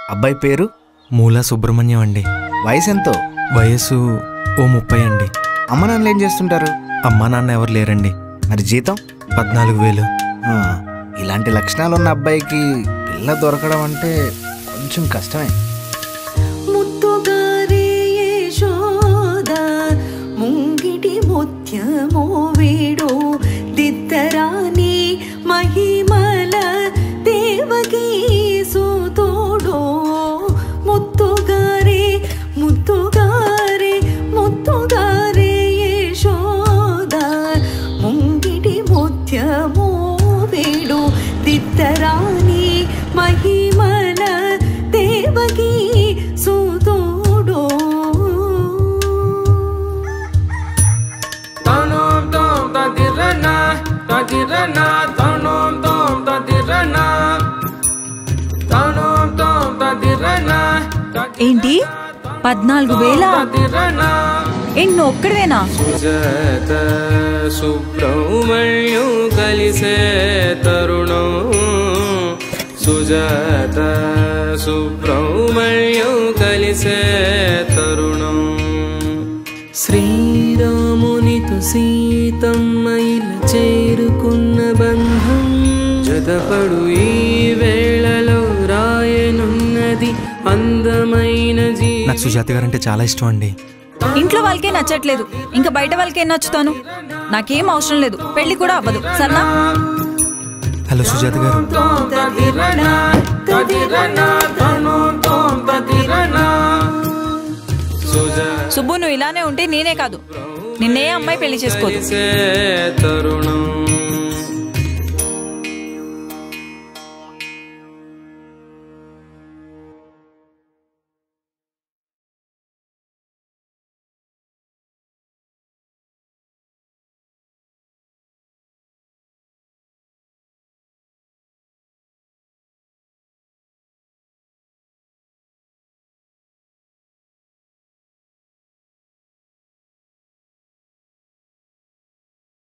అబ్బాయి పేరు మూల సుబ్రహ్మణ్యం అండి వయసు ఎంతో వయసు ఓ ముప్పై అండి అమ్మ నాన్నలు ఏం చేస్తుంటారు అమ్మా నాన్న ఎవరు లేరండి మరి జీతం పద్నాలుగు వేలు ఆ, ఇలాంటి లక్షణాలు ఉన్న అబ్బాయికి పిల్ల దొరకడం అంటే కొంచెం కష్టమే ముత్తుగారే యశోద ముంగిటి ముత్యమో వీడు దిద్దరాని మహిమల దేవకీ సుతోడో ముత్తుగారే ముత్తుగారే ముత్తుగారే యశోద ముంగిటి ముత్యమో వీడు దిద్దరాని మహిమల Devaki సుతోడో Tanom tom tadirana, tadirana, tanom tom tadirana. Tanom tom tadirana, ఏంటి పద్నాలుగు వేల tadirana. ఏంటి నువ్వు ఒక్కడివేనా సుజాత సుబ్రహ్మణ్యం కలిసే తరుణం సుజాత సుబ్రహ్మణ్యం కలిసే తరుణం శ్రీరామునితో సీతమ్మ ఇలా చేరుకున్న బంధం జతపడు ఈ వేళలో రాయనున్నది అందమైన జీ నాకు సుజాత గారంటే చాలా ఇష్టం అండి ఇంట్లో వాళ్ళకే నచ్చట్లేదు ఇంకా బయట వాళ్ళకేం నచ్చుతాను నాకేం అవసరం లేదు పెళ్లి కూడా అవ్వదు సరేనా హలో సుజాత గారు tom tadirana, tadirana, tanom tom tadirana. Sujatha Subbu నువ్వు ఇలానే ఉంటే నేనే కాదు నిన్నే అమ్మాయి పెళ్లి చేసుకోదు కలిసే తరుణం